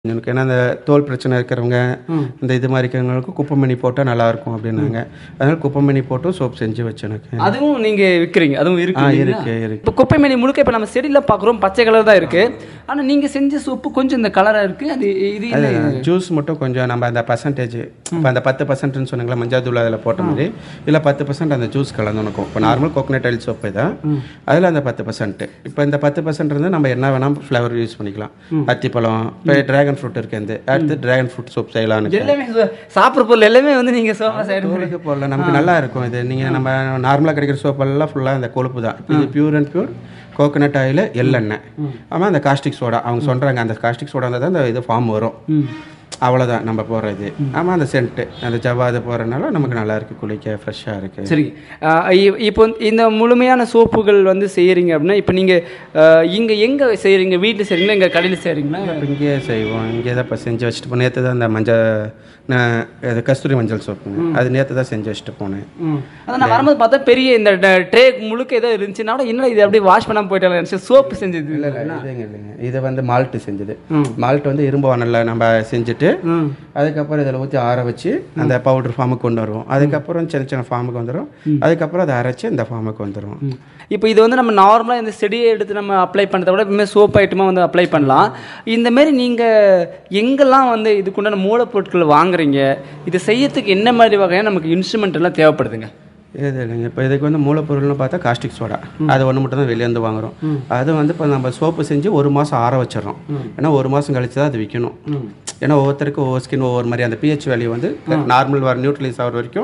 எனக்கு ஏன்னா அந்த தோல் பிரச்சனை இருக்கிறவங்க இந்த இது மாதிரி இருக்கிறவங்களுக்கு குப்பைமணி போட்டால் நல்லாயிருக்கும் அப்படின்னாங்க அதனால குப்பைமணி போட்டும் சோப் செஞ்சு வச்சு எனக்கு அதுவும் நீங்க விற்கிறீங்க அதுவும் இருக்கு ஆ இல்லைங்களா? இருக்கு இருக்கு இப்போ குப்பை மேனி முழுக்க இப்போ நம்ம செடியில் பார்க்குறோம் பச்சை கலர் தான் இருக்கு ஆனா நீங்க செஞ்ச சோப்பு கொஞ்சம் இந்த கலரா இருக்கு அது இது என்ன ஜூஸ் மட்டும் கொஞ்சம் நம்ம அந்த பர்சன்டேஜ் இப்போ அந்த பத்து பர்சன்ட்னு சொன்னாங்களா மஞ்சள் தூள் அதில் போட்ட மாதிரி இல்லை பத்து பர்சன்ட் அந்த ஜூஸ் கலந்து இருக்கும் இப்போ நார்மல் கோகனட் ஆயில் சோப்பு தான் அதில் அந்த பத்து பர்சன்ட் இப்போ இந்த பத்து பர்சன்ட் இருந்து நம்ம என்ன வேணால் ஃப்ளவர் யூஸ் பண்ணிக்கலாம் அத்திப்பழம் இப்போ ட்ராகன் ஃப்ரூட் இருக்கு இந்த அடுத்து ட்ராகன் ஃப்ரூட் சோப் செய்யலாம்னு எல்லாமே சோ- சாப்பிடுற பொருள் எல்லாமே வந்து நீங்க சோஃபா சைடு தோலுக்கு போடல நமக்கு நல்லா இருக்கும் இது நீங்கள் நம்ம நார்மலாக கிடைக்கிற சோப்பெல்லாம் ஃபுல்லாக இந்த கொழுப்பு தான் இப்போ இது pure and pure coconut oil எள்ளெண்ணெய் ஆமாம் அந்த காஸ்டிக் சோடா அவங்க சொல்கிறாங்க அந்த காஸ்டிக் சோடா இருந்தால் தான் அந்த இது ஃபார்ம் வரும் அவ்வளோதான் நம்ம போடுறது ஆமாம் அந்த சென்ட்டு அந்த ஜவ்வாது போடுறதுனால நமக்கு நல்லா இருக்கு குளிக்க ஃப்ரெஷ்ஷாக இருக்கு சரி ஆஹ் இ- இப்போ வந்து இந்த முழுமையான சோப்புகள் வந்து செய்யறீங்க அப்படின்னா இப்போ நீங்க ஆஹ் இங்க எங்க செய்யறீங்க வீட்டில் செய்றீங்களா இங்க கடையில் செய்றீங்களா இப்போ இங்கேயே செய்வோம் இங்கே தான் இப்போ செஞ்சு வச்சுட்டு போனேன் நேற்று தான் அந்த மஞ்சள் நான் இது கஸ்தூரி மஞ்சள் சோப்புங்க அது நேற்று தான் செஞ்சு வச்சுட்டு போனேன் அதான் நான் வரும்போது பார்த்தா பெரிய இந்த ட்ரே முழுக்க ஏதோ இருந்துச்சுன்னா கூட என்னடா இது அப்படியே வாஷ் பண்ணாம போயிட்டாங்க சோப்பு செஞ்சது இல்லை இல்லை இதுங்க இல்லைங்க இது வந்து மால்ட்டு செஞ்சது மால்ட் வந்து இரும்பு வானலில் நம்ம செஞ்சுட்டு அதுக்கப்புறம் இதில் ஊற்றி ஆற வச்சு அந்த பவுடர் ஃபார்முக்கு கொண்டு வருவோம் அதுக்கப்புறம் சின்ன சின்ன ஃபார்முக்கு வந்துடும் அதுக்கப்புறம் அதை அரைச்சி இந்த ஃபார்முக்கு வந்துடும் இப்போ இது வந்து நம்ம நார்மலாக இந்த செடியை எடுத்து நம்ம அப்ளை பண்ணுறத விட இதுமாதிரி சோப் ஐட்டமாக வந்து அப்ளை பண்ணலாம் இந்த மாதிரி நீங்கள் எங்கெல்லாம் வந்து இதுக்குண்டான மூலப்பொருட்கள் வாங்குறீங்க இது செய்யறதுக்கு என்ன மாதிரி வகையான நமக்கு இன்ஸ்ட்ருமெண்ட் எல்லாம் தேவைப்படுதுங்க இது இல்லைங்க இப்போ இதுக்கு வந்து மூலப்பொருள்னு பார்த்தா காஸ்டிக் சோடா அது ஒன்று மட்டும் தான் வெளியேந்து வாங்குறோம் அது வந்து இப்போ நம்ம சோப்பு செஞ்சு ஒரு மாதம் ஆற வச்சிடறோம் ஏன்னா ஒரு மாதம் கழிச்சு தான் அது விற்கணும் ஏன்னா ஒவ்வொருத்தருக்கும் ஒவ்வொரு ஸ்கின் ஒவ்வொரு மாதிரி அந்த பிஹெச் வேல்யூ வந்து நார்மல் வர நியூட்ரலைஸ் ஆகிற வரைக்கும்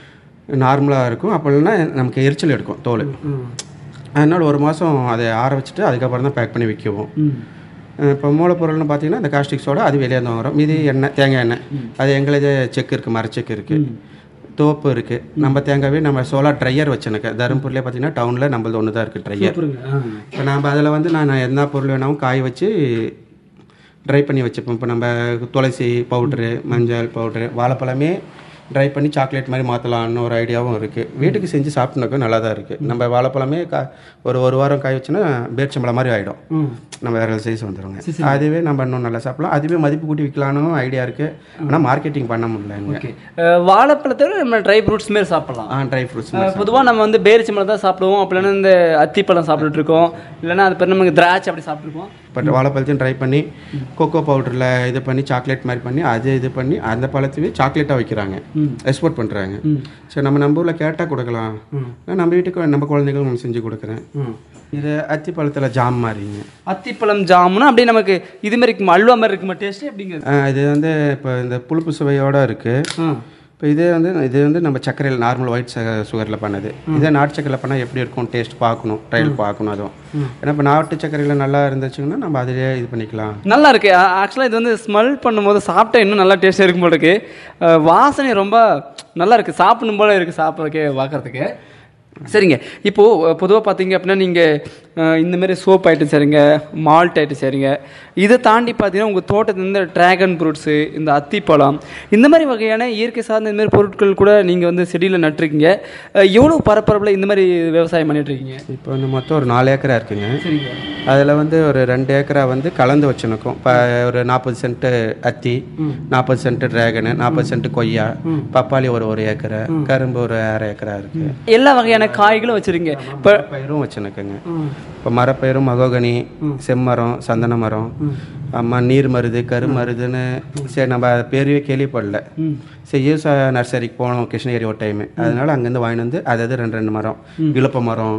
நார்மலாக இருக்கும் அப்போ இல்லைன்னா நமக்கு எரிச்சல் எடுக்கும் தோல் அதனால் ஒரு மாதம் அதை ஆற வச்சுட்டு அதுக்கப்புறம் தான் பேக் பண்ணி விற்குவோம் இப்போ மூலப்பொருள்னு பார்த்தீங்கன்னா இந்த காஸ்டிக் சோடா அது வெளியே வாங்குறோம் மீதி எண்ணெய் தேங்காய் எண்ணெய் அது எங்களது செக் இருக்குது மரச்செக்கு இருக்குது தோப்பு இருக்குது நம்ம தேங்காவே நம்ம சோலார் ட்ரையர் வச்சுருக்கேன் தருமபுரியில் பார்த்தீங்கன்னா டவுனில் நம்மளது ஒன்று தான் இருக்குது ட்ரையர் இப்போ நம்ம அதில் வந்து நான் என்ன பொருள் வேணாலும் காய வச்சு ட்ரை பண்ணி வச்சுப்போம் இப்போ நம்ம துளசி பவுட்ரு மஞ்சள் பவுட்ரு வாழைப்பழமே ட்ரை பண்ணி சாக்லேட் மாதிரி மாற்றலாம்னு ஒரு ஐடியாவும் இருக்குது வீட்டுக்கு செஞ்சு சாப்பிட்டுனாக்கா நல்லா தான் இருக்குது நம்ம வாழைப்பழமே கா ஒரு ஒரு வாரம் காய வச்சுன்னா பேர்ச்சம்பழம் மாதிரி ஆகிடும் நம்ம வேறு சைஸ் வந்துடுங்க அதுவே நம்ம இன்னும் நல்லா சாப்பிடலாம் அதுவே மதிப்பு கூட்டி விற்கலான்னு ஐடியா இருக்குது ஆனால் மார்க்கெட்டிங் பண்ண முடியல இங்கே ஓகே வாழைப்பழத்தை விட நம்ம ட்ரை ஃப்ரூட்ஸ் மாரி சாப்பிடலாம் ஆ ட்ரை ஃப்ரூட்ஸ் பொதுவாக நம்ம வந்து பேரிச்சம்பழம் தான் சாப்பிடுவோம் அப்படி இல்லைன்னா இந்த அத்திப்பழம் சாப்பிட்டுட்டு இருக்கோம் இல்லைன்னா அது பேர் நமக்கு திராட்சை அப்படி சாப்பிட்ருக்கோம் பட் வாழைப்பழத்தையும் ட்ரை பண்ணி கொக்கோ பவுடரில் இது பண்ணி சாக்லேட் மாதிரி பண்ணி அது இது பண்ணி அந்த பழத்தையே சாக்லேட்டாக வைக்கிறாங்க எக்ஸ்போர்ட் பண்ணுறாங்க சரி நம்ம நம்ம ஊரில் கேட்டால் கொடுக்கலாம் இல்ல நம்ம வீட்டுக்கு நம்ம குழந்தைகளும் நம்ம செஞ்சு கொடுக்குறேன் இது அத்தி பழத்தில் ஜாம் மாதிரிங்க அத்திப்பழம் ஜாமுன்னா அப்படியே நமக்கு இது மாதிரி இருக்குமா அல்வா மாதிரி இருக்குமா டேஸ்ட் அப்படிங்கிறது ஆ, இது வந்து இப்போ இந்த புளிப்பு சுவையோடு இருக்குது இப்போ இதே வந்து இது வந்து நம்ம சர்க்கரையில் நார்மல் ஒயிட் சுகரில் பண்ணது இதே நாட்டு சர்க்கரையில் பண்ணால் எப்படி இருக்கும் டேஸ்ட் பார்க்கணும் ட்ரையல் பார்க்கணும் அதுவும் ஏன்னா இப்போ நாட்டு சர்க்கரையில் நல்லா இருந்துச்சுங்கன்னா நம்ம அதிலே இது பண்ணிக்கலாம் நல்லா இருக்கு ஆக்சுவலாக இது வந்து ஸ்மெல் பண்ணும்போது சாப்பிட்டா இன்னும் நல்லா டேஸ்ட்டாக இருக்கும் போல இருக்கு அஹ் வாசனை ரொம்ப நல்லா இருக்கு சாப்பிடணும் போல இருக்கு சாப்பிட்றதுக்கு பார்க்கறதுக்கு சரிங்க இப்போது பொதுவாக பார்த்தீங்க அப்படின்னா நீங்கள் இந்த மாதிரி சோப் ஐட்டம் செய்றீங்க மால்ட் ஐட்டம் செய்றீங்க இதை தாண்டி பார்த்தீங்கன்னா உங்கள் தோட்டத்தில் இந்த ட்ராகன் ஃப்ரூட்ஸு இந்த அத்திப்பழம் இந்த மாதிரி வகையான இயற்கை சார்ந்த இந்த மாதிரி பொருட்கள் கூட நீங்கள் வந்து செடியில் நட்டுருக்கீங்க அஹ் எவ்வளோ பரப்பரப்பில் இந்த மாதிரி விவசாயம் பண்ணிட்டு இருக்கீங்க இப்போ வந்து மொத்தம் ஒரு நாலு ஏக்கரா இருக்குங்க சரிங்க அதில் வந்து ஒரு ரெண்டு ஏக்கரா வந்து கலந்து வச்சுருக்கோம் இப்போ ஒரு நாற்பது சென்ட்டு அத்தி நாற்பது சென்ட்டு டிராகனு நாற்பது சென்ட்டு கொய்யா பப்பாளி ஒரு ஒரு ஏக்கரை கரும்பு ஒரு அரை ஏக்கரா இருக்கு எல்லா வகையான காய்களும் வச்சுருங்க இப்போ பயிரும் வச்சுருக்குங்க இப்போ மரப்பயிரும் மகோகனி செம்மரம் சந்தன மரம் அம்மா நீர் மருது கருமருதுன்னு சரி நம்ம அது பேரவே கேள்விப்படல சரி யூஸ் நர்சரிக்கு போனோம் கிருஷ்ணகிரி ஒரு டைமு அதனால அங்கேருந்து வாங்கிட்டு வந்து அது ரெண்டு ரெண்டு மரம் இழுப்ப மரம்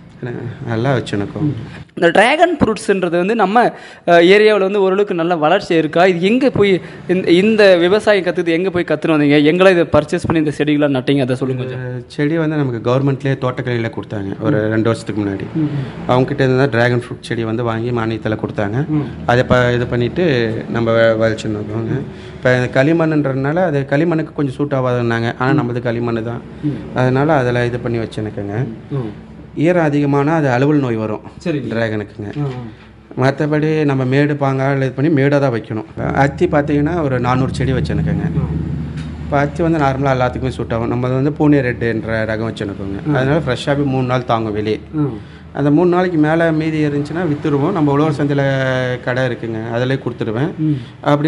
நல்லா வச்சுருக்கோம் இந்த டிராகன் ஃப்ரூட்ஸ்ன்றது வந்து நம்ம ஏரியாவில் வந்து ஓரளவுக்கு நல்ல வளர்ச்சி இருக்கா இது எங்கே போய் இந்த இந்த விவசாயம் கற்றுது எங்கே போய் கற்றுன்னு வந்தீங்க எங்களை இதை பர்ச்சேஸ் பண்ணி இந்த செடிகளை நட்டீங்க அதை சொல்லுங்க கொஞ்சம் செடி வந்து நமக்கு கவர்மெண்ட்லேயே தோட்டக்கலையில் கொடுத்தாங்க ஒரு ரெண்டு வருஷத்துக்கு முன்னாடி அவங்ககிட்ட இருந்து தான் டிராகன் ஃப்ரூட் செடி வந்து வாங்கி மானியத்தில் கொடுத்தாங்க அதை ப இது பண்ணிவிட்டு நம்ம வலிச்சுன்னு இருக்கோங்க இப்போ களிமண்ன்றதுனால அது களிமண்ணுக்கு கொஞ்சம் சூட் ஆகாதுன்னாங்க ஆனால் நம்மது களிமண் தான் அதனால் அதில் இது பண்ணி வச்சுருக்கேங்க ஈரம் அதிகமானால் அது அலுவல் நோய் வரும் சரிங்க. டிராகனுக்குங்க மற்றபடி நம்ம மேடு பாங்கால் இது பண்ணி மேடாக தான் வைக்கணும் அத்தி பார்த்தீங்கன்னா ஒரு நானூறு செடி வச்சுருக்கேங்க இப்போ அத்தி வந்து நார்மலாக எல்லாத்துக்குமே சூட் ஆகும் நம்ம வந்து பூனே ரெட்டுன்ற ரகம் வச்சுருக்கோங்க அதனால ஃப்ரெஷ்ஷாகவே மூணு நாள் தாங்கும் வெளியே அந்த மூணு நாளைக்கு மேலே மீதி இருந்துச்சுன்னா விற்றுருவோம் நம்ம உழவர் சந்தையில் கடை இருக்குங்க அதிலே கொடுத்துருவேன் அப்படி